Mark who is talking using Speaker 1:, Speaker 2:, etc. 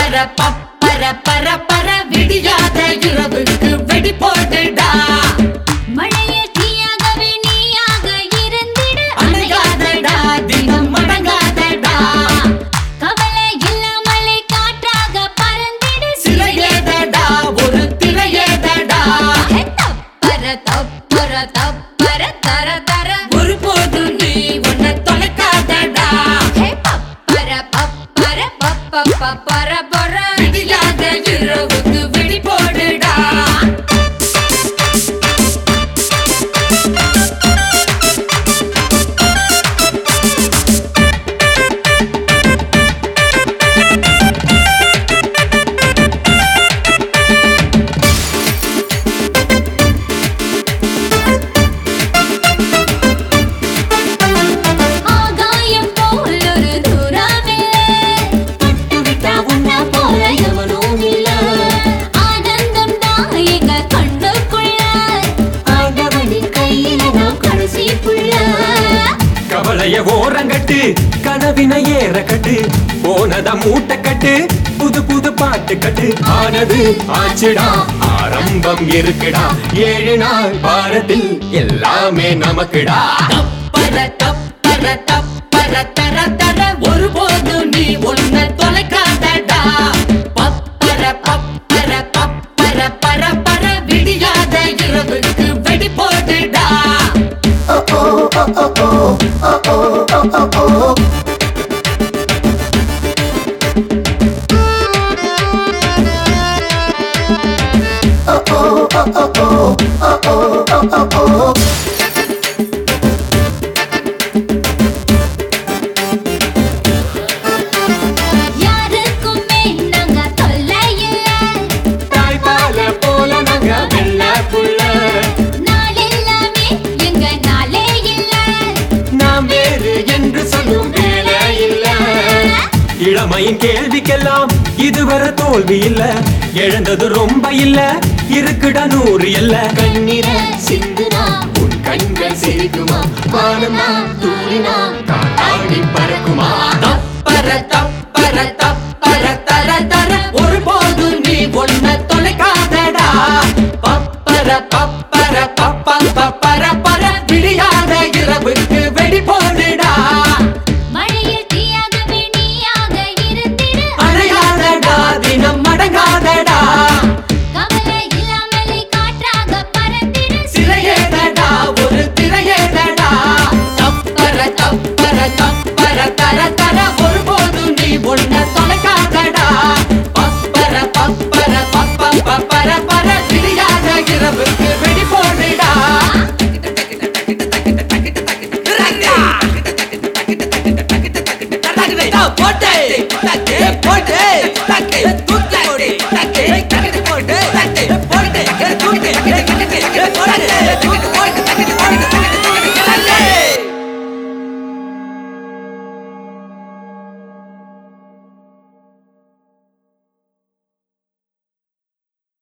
Speaker 1: பப்பர பப்பர பர பர விடியாத இரவுக்கு வெடி போட்டுடா
Speaker 2: மழையில் தீயாகவே நீயாக இருந்திட
Speaker 1: அணையாதடா தினம் மடங்காதடா
Speaker 2: கவலை இல்லாமலே காற்றாக பறந்திடு
Speaker 1: சிலையேதடா ஒரு திரையேதடா
Speaker 2: ஹே, தப்பர தப்பர தப்பர தர தர
Speaker 1: ஒரு போது நீ உன்னை தொலைக்காதடா
Speaker 2: ஹே, பப்பர பப்பர பப்ப பப்பர பர
Speaker 1: விடியாத இரவுக்கு வெடி போடுடா
Speaker 2: ஆகாயம் போல் ஒரு தூரமில்லை பட்டுவிட்டா உன்னை போல எவனும் இல்ல ஆனந்தம் தான் எங்க கண்ணுக்குள்ள ஆண்டவனின் கையில நாம் கடைசி புள்ள
Speaker 3: கவலைய ஓரங்கட்டு கனவின ஏற கட்டு போனத மூட்டை கட்டு புது புது பாட்டு கட்டு ஆனது ஆச்சுடா ஆரம்பம் இருக்குடா ஏழு நாள் பாரத்தில் எல்லாமே நமக்குடா
Speaker 1: தப்பர தப்பர தப்பர தர தர ஒருபோது நீ உன்னை தொலைக்காதடா பப்பர பப்பர பப்பர பர பர விடியாத இரவுக்கு வெடி போடுடா
Speaker 2: யாருக்குமே நாங்க தொல்லை இல்ல
Speaker 3: தாய்ப்பால போல நாங்க வெள்ள புள்ள
Speaker 2: நாள் எல்லாமே எங்க நாளே இல்ல
Speaker 3: நாம் வேறு என்று சொல்லும் வேலை இல்ல இளமையின் கேள்விக்கெல்லாம் இதுவரை தோல்வி இல்ல இழந்தது ரொம்ப இல்ல இருக்குடா நூறு இல்ல கண்ணீர
Speaker 2: சிந்துனா
Speaker 3: உன் கண்கள் சிரிக்குமா வானமா தூரினா காத்தாடி பறக்குமா
Speaker 1: தப்பர தப்பர தப்பர தர தர ஒருபோது நீ உன்னை தொலைக்காதடா பப்பர பப்பர பப்ப பப்பர பர விடியாத இரவுக்கு வெடி போடுடா
Speaker 2: மழையில் தீயாகவே நீயாக இருந்திடு
Speaker 1: அணையாதடா தினம் மடங்காதடா
Speaker 2: கவலை இல்லாமலே காற்றாக பறந்திடு
Speaker 1: சிலையேதடா ஒரு திரையேதடா தப்பர தப்பர தப்பர தர தர ஒருபோது நீ உன்னை தொலைக்காதடா பப்பர பப்பர பப்ப பப்பர பர விடியாத இரவுக்கு வெடி போடுடா போட்டே போட்டே போட்டே தூக்கி போடு போட்டே போட்டே போட்டே போட்டே போட்டே போட்டே